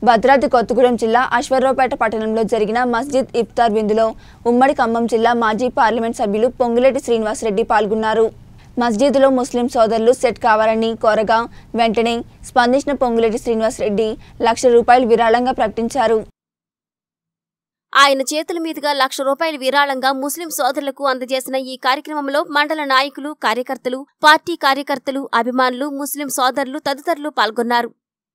భద్రాద్రి కొత్తగూడెం జిల్లా అశ్వరావుపేట పట్టణంలో జరిగిన మస్జిద్ ఇఫ్తార్ విందులో ఉమ్మడి ఖమ్మం జిల్లా మాజీ పార్లమెంట్ సభ్యులు పొంగులేటి శ్రీనివాసరెడ్డి పాల్గొన్నారు మస్జిద్లో ముస్లిం సోదరులు సెట్ కావాలని కోరగా వెంటనే స్పందించిన పొంగులేటి శ్రీనివాసరెడ్డి లక్ష రూపాయలు విరాళంగా ప్రకటించారు ఆయన చేతుల మీదుగా లక్ష రూపాయల విరాళంగా ముస్లిం సోదరులకు అందజేసిన ఈ కార్యక్రమంలో మండల నాయకులు కార్యకర్తలు పార్టీ కార్యకర్తలు అభిమానులు ముస్లిం సోదరులు తదితరులు పాల్గొన్నారు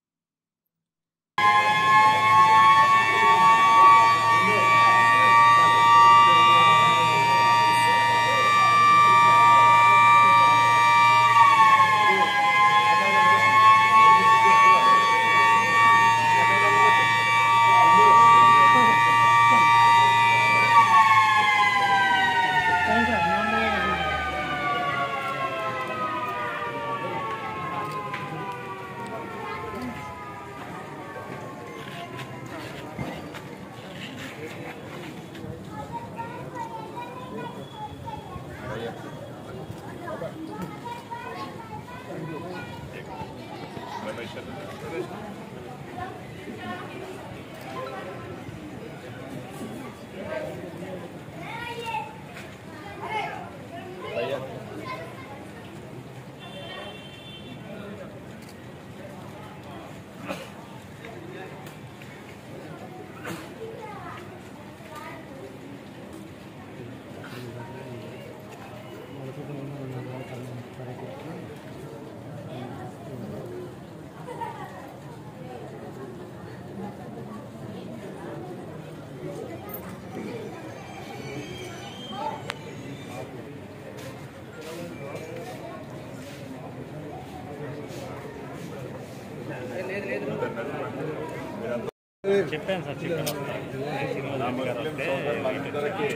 చెప్పాను సార్ చెప్పాను నా ముస్లిం సోదరులందరికీ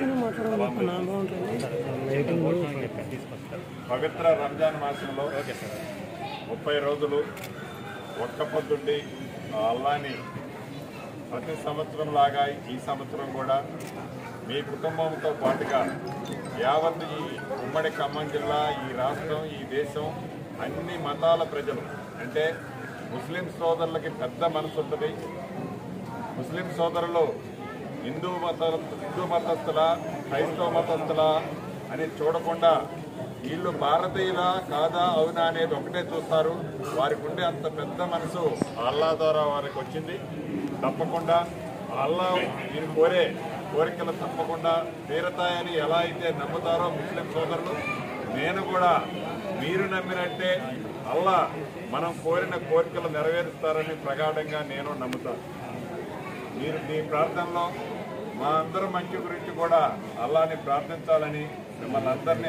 తీసుకొస్తారు పవిత్ర రంజాన్ మాసంలో ఓకే సార్ ముప్పై రోజులు ఒక్క పొద్దుండి ఆ అల్లాని ప్రతి సంవత్సరం లాగా ఈ సంవత్సరం కూడా మీ కుటుంబంతో పాటుగా యావత్ ఈ ఉమ్మడి ఖమ్మం జిల్లా ఈ రాష్ట్రం ఈ దేశం అన్ని మతాల ప్రజలు అంటే ముస్లిం సోదరులకి పెద్ద మనసు ఉంటుంది ముస్లిం సోదరులు హిందూ మత హిందూ మతస్థుల క్రైస్తవ మతస్థుల అని చూడకుండా వీళ్ళు భారతీయులా కాదా అవునా అనేది ఒకటే చూస్తారు వారికి ఉండే అంత పెద్ద మనసు అల్లా ద్వారా వారికి వచ్చింది తప్పకుండా అల్లా వీరు కోరే కోరికలు తప్పకుండా తీరతాయని ఎలా అయితే నమ్ముతారో ముస్లిం సోదరులు నేను కూడా మీరు నమ్మినట్టే అల్లా మనం కోరిన కోరికలు నెరవేరుస్తారని ప్రగాఢంగా నేను నమ్ముతాను మీరు మీ ప్రార్థనలో మా అందరి మంచి గురించి కూడా అల్లాని ప్రార్థించాలని మిమ్మల్ని అందరినీ